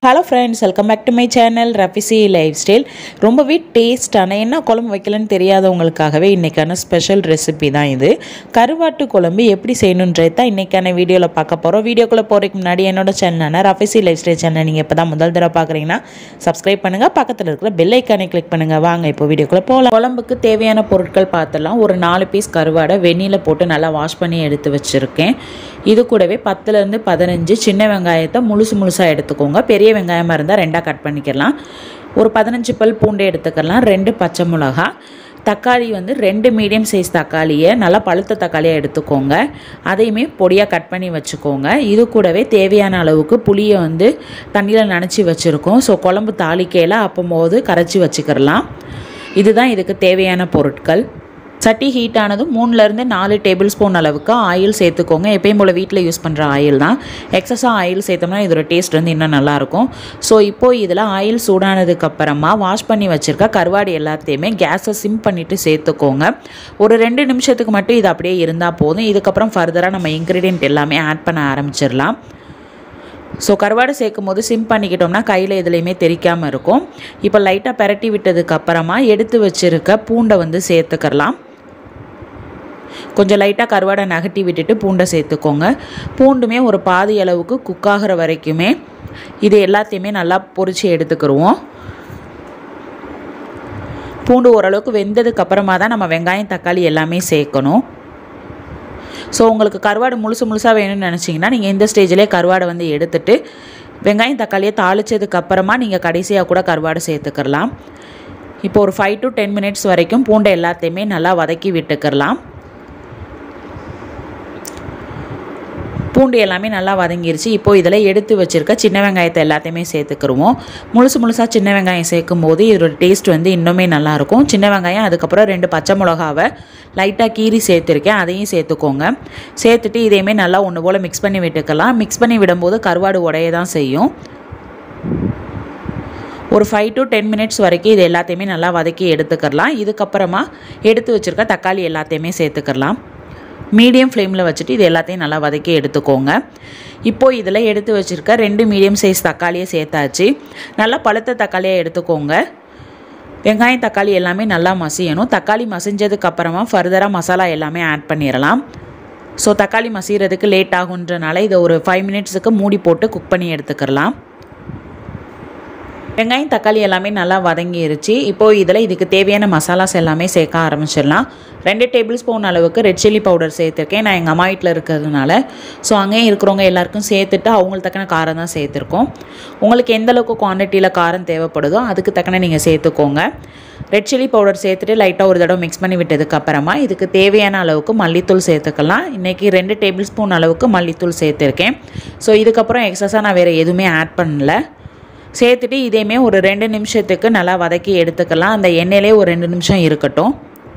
hello friends welcome back to my channel Rafisi lifestyle ரொம்பவே டேஸ்டான என்ன குழம்பு வைக்கலன்னு தெரியாதவங்களுக்காகவே இன்றைக்கான ஸ்பெஷல் ரெசிபி தான் இது கருவாட்டு குழம்பு எப்படி செய்யணுன்றது தான் இன்றைக்கான வீடியோவில் பார்க்க போகிறோம் வீடியோக்குள்ளே போகிறதுக்கு முன்னாடி என்னோட சேனலான ரஃபிசி லைஃப் ஸ்டைல் சேனல் நீங்கள் இப்போ தான் முதல் தடவை பார்க்குறீங்கன்னா சப்ஸ்கிரைப் பண்ணுங்கள் பக்கத்தில் இருக்கிற பெல் ஐக்கானை கிளிக் பண்ணுங்கள் வாங்க இப்போ வீடியோக்குள்ளே போகலாம் குழம்புக்கு தேவையான பொருட்கள் பார்த்துலாம் ஒரு நாலு பீஸ் கருவாடை வெந்நியில் போட்டு நல்லா வாஷ் பண்ணி எடுத்து வச்சுருக்கேன் இது கூடவே பத்துலேருந்து பதினஞ்சு சின்ன வெங்காயத்தை முழுசு முழுசாக எடுத்துக்கோங்க பெரிய வெங்காயமாக இருந்தால் ரெண்டாக கட் பண்ணிக்கலாம் ஒரு பதினஞ்சு பல் பூண்டு எடுத்துக்கலாம் ரெண்டு பச்சை மிளகா தக்காளி வந்து ரெண்டு மீடியம் சைஸ் தக்காளியை நல்லா பழுத்த தக்காளியாக எடுத்துக்கோங்க அதையுமே பொடியாக கட் பண்ணி வச்சுக்கோங்க இது கூடவே தேவையான அளவுக்கு புளியை வந்து தண்ணியில் நனைச்சி வச்சுருக்கோம் ஸோ குழம்பு தாளிக்கையில் அப்போம்போது கரைச்சி வச்சுக்கிறலாம் இதுதான் இதுக்கு தேவையான பொருட்கள் சட்டி ஹீட் ஆனதும் மூணுலேருந்து நாலு டேபிள் ஸ்பூன் அளவுக்கு ஆயில் சேர்த்துக்கோங்க எப்பயும் போல் வீட்டில் யூஸ் பண்ணுற ஆயில் தான் எக்ஸஸாக ஆயில் சேர்த்தோம்னா இதோட டேஸ்ட் வந்து இன்னும் நல்லாயிருக்கும் ஸோ இப்போது இதில் ஆயில் சூடானதுக்கப்புறமா வாஷ் பண்ணி வச்சுருக்க கருவாடு எல்லாத்தையுமே கேஸை சிம் பண்ணிவிட்டு சேர்த்துக்கோங்க ஒரு ரெண்டு நிமிஷத்துக்கு மட்டும் இது அப்படியே இருந்தால் போதும் இதுக்கப்புறம் ஃபர்தராக நம்ம இன்க்ரீடியன்ட் எல்லாமே ஆட் பண்ண ஆரம்பிச்சிடலாம் ஸோ கருவாடு சேர்க்கும் போது சிம் பண்ணிக்கிட்டோம்னா கையில் எதுலேயுமே தெரிக்காமல் இருக்கும் இப்போ லைட்டாக பெரட்டி விட்டதுக்கு அப்புறமா எடுத்து வச்சுருக்க பூண்டை வந்து சேர்த்துக்கலாம் கொஞ்சம் லைட்டாக கருவாடை நகட்டி விட்டுட்டு பூண்டை சேர்த்துக்கோங்க பூண்டுமே ஒரு பாதி அளவுக்கு குக் ஆகிற வரைக்குமே இது எல்லாத்தையுமே நல்லா பொரித்து எடுத்துக்கிடுவோம் பூண்டு ஓரளவுக்கு வெந்ததுக்கு அப்புறமா தான் நம்ம வெங்காயம் தக்காளி எல்லாமே சேர்க்கணும் ஸோ உங்களுக்கு கருவாடு முழுசு முழுசாக வேணும்னு நினச்சிங்கன்னா நீங்கள் இந்த ஸ்டேஜ்லேயே கருவாடை வந்து எடுத்துட்டு வெங்காயம் தக்காளியை தாளித்ததுக்கு அப்புறமா நீங்கள் கடைசியாக கூட கருவாடு சேர்த்துக்கலாம் இப்போ ஒரு ஃபைவ் டு டென் மினிட்ஸ் வரைக்கும் பூண்டை எல்லாத்தையுமே நல்லா வதக்கி விட்டுக்கிறலாம் பூண்டு எல்லாமே நல்லா வதங்கிருச்சு இப்போது இதில் எடுத்து வச்சுருக்க சின்ன வெங்காயத்தை எல்லாத்தையுமே சேர்த்துக்கிருவோம் முழுசு முழுசாக சின்ன வெங்காயம் சேர்க்கும் போது இதோட டேஸ்ட் வந்து இன்னுமே நல்லாயிருக்கும் சின்ன வெங்காயம் அதுக்கப்புறம் ரெண்டு பச்சை மிளகாவை லைட்டாக கீரி சேர்த்துருக்கேன் அதையும் சேர்த்துக்கோங்க சேர்த்துட்டு இதையுமே நல்லா ஒன்று போல் மிக்ஸ் பண்ணி விட்டுக்கலாம் மிக்ஸ் பண்ணி விடும்போது கருவாடு உடைய தான் செய்யும் ஒரு ஃபைவ் டு டென் மினிட்ஸ் வரைக்கும் இது எல்லாத்தையுமே நல்லா வதக்கி எடுத்துக்கலாம் இதுக்கப்புறமா எடுத்து வச்சுருக்க தக்காளி எல்லாத்தையுமே சேர்த்துக்கலாம் மீடியம் ஃப்ளேமில் வச்சுட்டு இது எல்லாத்தையும் நல்லா வதக்கி எடுத்துக்கோங்க இப்போது இதில் எடுத்து வச்சுருக்க ரெண்டு மீடியம் சைஸ் தக்காளியை சேர்த்தாச்சு நல்லா பழுத்த தக்காளியை எடுத்துக்கோங்க வெங்காயம் தக்காளி எல்லாமே நல்லா மசியணும் தக்காளி மசிஞ்சதுக்கு அப்புறமா ஃபர்தராக மசாலா எல்லாமே ஆட் பண்ணிடலாம் ஸோ தக்காளி மசிகிறதுக்கு லேட் ஆகுன்றனால இதை ஒரு ஃபைவ் மினிட்ஸுக்கு மூடி போட்டு குக் பண்ணி எடுத்துக்கலாம் வெங்காயம் தக்காளி எல்லாமே நல்லா வதங்கிருச்சு இப்போது இதில் இதுக்கு தேவையான மசாலாஸ் எல்லாமே சேர்க்க ஆரம்பிச்சிடலாம் ரெண்டு டேபிள் ஸ்பூன் அளவுக்கு ரெட் சில்லி பவுடர் சேர்த்துருக்கேன் நான் எங்கள் அம்மா வீட்டில் இருக்கிறதுனால ஸோ அங்கேயும் இருக்கிறவங்க எல்லாருக்கும் சேர்த்துட்டு அவங்களுக்கு தக்கன காரம் தான் சேர்த்துருக்கோம் உங்களுக்கு எந்த அளவுக்கு குவான்டிட்டியில் காரம் தேவைப்படுதோ அதுக்கு தக்கன நீங்கள் சேர்த்துக்கோங்க ரெட் சில்லி பவுடர் சேர்த்துட்டு லைட்டாக ஒரு தடவை மிக்ஸ் பண்ணி விட்டதுக்கு அப்புறமா இதுக்கு தேவையான அளவுக்கு மல்லித்தூள் சேர்த்துக்கலாம் இன்றைக்கி ரெண்டு டேபிள் ஸ்பூன் அளவுக்கு மல்லித்தூள் சேர்த்துருக்கேன் ஸோ இதுக்கப்புறம் எக்ஸஸாக நான் வேறு எதுவுமே ஆட் பண்ணல சேர்த்துட்டு இதையுமே ஒரு ரெண்டு நிமிஷத்துக்கு நல்லா வதக்கி எடுத்துக்கலாம் அந்த எண்ணெயிலே ஒரு ரெண்டு நிமிஷம் இருக்கட்டும்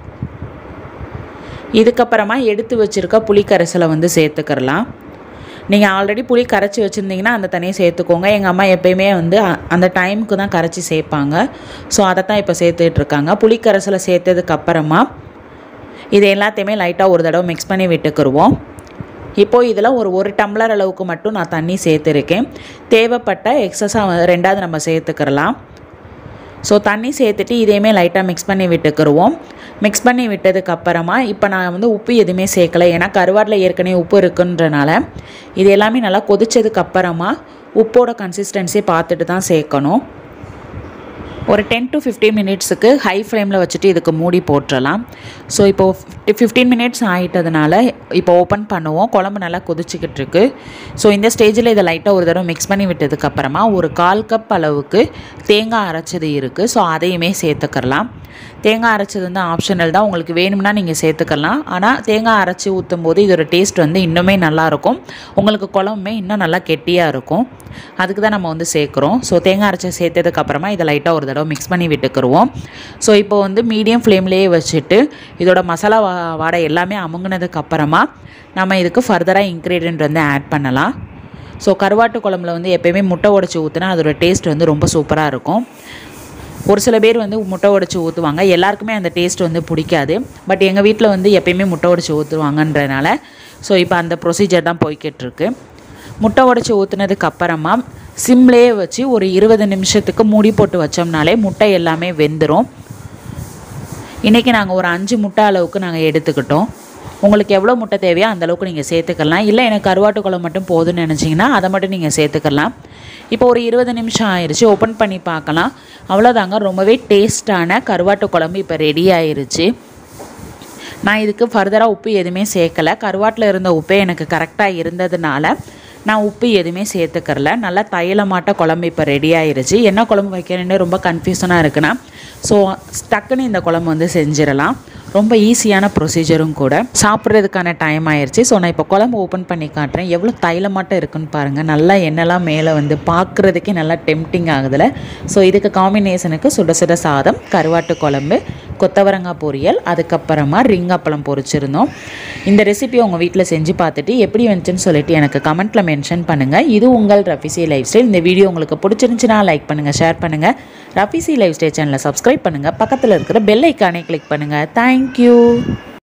இதுக்கப்புறமா எடுத்து வச்சுருக்க புளி கரைசலை வந்து சேர்த்துக்கிறலாம் நீங்கள் ஆல்ரெடி புளி கரைச்சி வச்சுருந்தீங்கன்னா அந்த தண்ணியை சேர்த்துக்கோங்க எங்கள் அம்மா எப்பயுமே வந்து அந்த டைமுக்கு தான் கரைச்சி சேர்ப்பாங்க ஸோ அதை தான் இப்போ சேர்த்துட்ருக்காங்க புளி கரைசலை சேர்த்ததுக்கப்புறமா இது எல்லாத்தையுமே லைட்டாக ஒரு தடவை மிக்ஸ் பண்ணி விட்டுக்குருவோம் இப்போது இதில் ஒரு ஒரு டம்ளர் அளவுக்கு மட்டும் நான் தண்ணி சேர்த்துருக்கேன் தேவைப்பட்ட எக்ஸஸாக ரெண்டாவது நம்ம சேர்த்துக்கிறலாம் ஸோ தண்ணி சேர்த்துட்டு இதையுமே லைட்டாக மிக்ஸ் பண்ணி விட்டுக்கிருவோம் மிக்ஸ் பண்ணி விட்டதுக்கு அப்புறமா இப்போ நான் வந்து உப்பு எதுவுமே சேர்க்கலை ஏன்னா கருவாட்டில் ஏற்கனவே உப்பு இருக்குன்றனால இது எல்லாமே நல்லா கொதிச்சதுக்கு அப்புறமா உப்போட கன்சிஸ்டன்சி பார்த்துட்டு தான் சேர்க்கணும் ஒரு டென் டு ஃபிஃப்டீன் மினிட்ஸுக்கு ஹை ஃப்ளேமில் வச்சுட்டு இதுக்கு மூடி போட்டுடலாம் ஸோ இப்போது ஃபிஃப்டீன் மினிட்ஸ் ஆகிட்டதுனால இப்போ ஓப்பன் பண்ணுவோம் குழம்பு நல்லா கொதிச்சிக்கிட்டு இருக்கு ஸோ இந்த ஸ்டேஜில் இதை லைட்டாக ஒரு தடவை மிக்ஸ் பண்ணி விட்டதுக்கப்புறமா ஒரு கால் கப் அளவுக்கு தேங்காய் அரைச்சது இருக்குது ஸோ அதையுமே சேர்த்துக்கலாம் தேங்காய் அரைச்சது வந்து ஆப்ஷனல் தான் உங்களுக்கு வேணும்னா நீங்கள் சேர்த்துக்கலாம் ஆனால் தேங்காய் அரைச்சி ஊற்றும் போது இதோட டேஸ்ட் வந்து இன்னுமே நல்லாயிருக்கும் உங்களுக்கு குழம்புமே இன்னும் நல்லா கெட்டியாக இருக்கும் அதுக்கு தான் நம்ம வந்து சேர்க்குறோம் ஸோ தேங்காய் அரைச்சி சேர்த்ததுக்கப்புறமா இதை லைட்டாக ஒரு தடவை மிக்ஸ் பண்ணி விட்டுக்குருவோம் ஸோ இப்போ வந்து மீடியம் ஃப்ளேம்லேயே வச்சுட்டு இதோட மசாலா வா வாடை எல்லாமே அமுங்கினதுக்கு அப்புறமா நம்ம இதுக்கு ஃபர்தராக இன்க்ரீடியன்ட் வந்து ஆட் பண்ணலாம் ஸோ கருவாட்டு குழம்புல வந்து எப்போயுமே முட்டை உடச்சி ஊற்றினா அதோட டேஸ்ட் வந்து ரொம்ப சூப்பராக இருக்கும் ஒரு சில பேர் வந்து முட்டை உடச்சி ஊற்றுவாங்க எல்லாருக்குமே அந்த டேஸ்ட் வந்து பிடிக்காது பட் எங்கள் வீட்டில் வந்து எப்பயுமே முட்டை உடச்சி ஊற்றுவாங்கன்றனால ஸோ இப்போ அந்த ப்ரொசீஜர் தான் போய்கிட்டு இருக்கு முட்டை உடச்சி ஊற்றுனதுக்கு அப்புறமா சிம்லேயே வச்சு ஒரு இருபது நிமிஷத்துக்கு மூடி போட்டு வச்சோம்னாலே முட்டை எல்லாமே வெந்துடும் இன்றைக்கி நாங்கள் ஒரு அஞ்சு முட்டை அளவுக்கு நாங்கள் எடுத்துக்கிட்டோம் உங்களுக்கு எவ்வளோ முட்டை தேவையோ அந்த அளவுக்கு நீங்கள் சேர்த்துக்கலாம் இல்லை எனக்கு கருவாட்டு குழம்பு மட்டும் போதும்னு நினச்சிங்கன்னா அதை மட்டும் நீங்கள் சேர்த்துக்கலாம் இப்போ ஒரு இருபது நிமிஷம் ஆயிடுச்சு ஓப்பன் பண்ணி பார்க்கலாம் அவ்வளோதாங்க ரொம்பவே டேஸ்டான கருவாட்டு குழம்பு இப்போ ரெடி ஆயிருச்சு நான் இதுக்கு ஃபர்தராக உப்பு எதுவுமே சேர்க்கலை கருவாட்டில் இருந்த உப்பே எனக்கு கரெக்டாக இருந்ததுனால நான் உப்பு எதுவுமே சேர்த்துக்கறல நல்லா தைலமாட்ட குழம்பு இப்போ ரெடி ஆயிருச்சு என்ன குழம்பு வைக்கிறேன்னு ரொம்ப கன்ஃபியூஷனாக இருக்குன்னா ஸோ டக்குன்னு இந்த குழம்பு வந்து செஞ்சிடலாம் ரொம்ப ஈஸியான ப்ரொசீஜரும் கூட சாப்பிட்றதுக்கான டைம் ஆயிடுச்சு ஸோ நான் இப்போ குழம்பு ஓப்பன் பண்ணி காட்டுறேன் எவ்வளோ தைலமாட்டம் இருக்குன்னு பாருங்கள் நல்லா எண்ணெய்லாம் மேலே வந்து பார்க்குறதுக்கே நல்லா டெம்டிங் ஆகுதுல ஸோ இதுக்கு காம்பினேஷனுக்கு சுட சுட சாதம் கருவாட்டு குழம்பு கொத்தவரங்காய் பொரியல் அதுக்கப்புறமா ரிங் அப்பளம் பொரிச்சிருந்தோம் இந்த ரெசிபி உங்கள் வீட்டில் செஞ்சு பார்த்துட்டு எப்படி வந்துச்சுன்னு சொல்லிட்டு எனக்கு கமெண்ட்டில் மென்ஷன் பண்ணுங்கள் இது உங்கள் ரஃபிசி லைஃப் ஸ்டைல் இந்த வீடியோ உங்களுக்கு பிடிச்சிருந்துச்சுன்னா லைக் பண்ணுங்கள் ஷேர் பண்ணுங்கள் ரஃபிசி லைஃப் ஸ்டைல் சேனலை சப்ஸ்கிரைப் பண்ணுங்கள் பக்கத்தில் இருக்கிற பெல் ஐக்கானே கிளிக் பண்ணுங்கள் தேங்க்யூ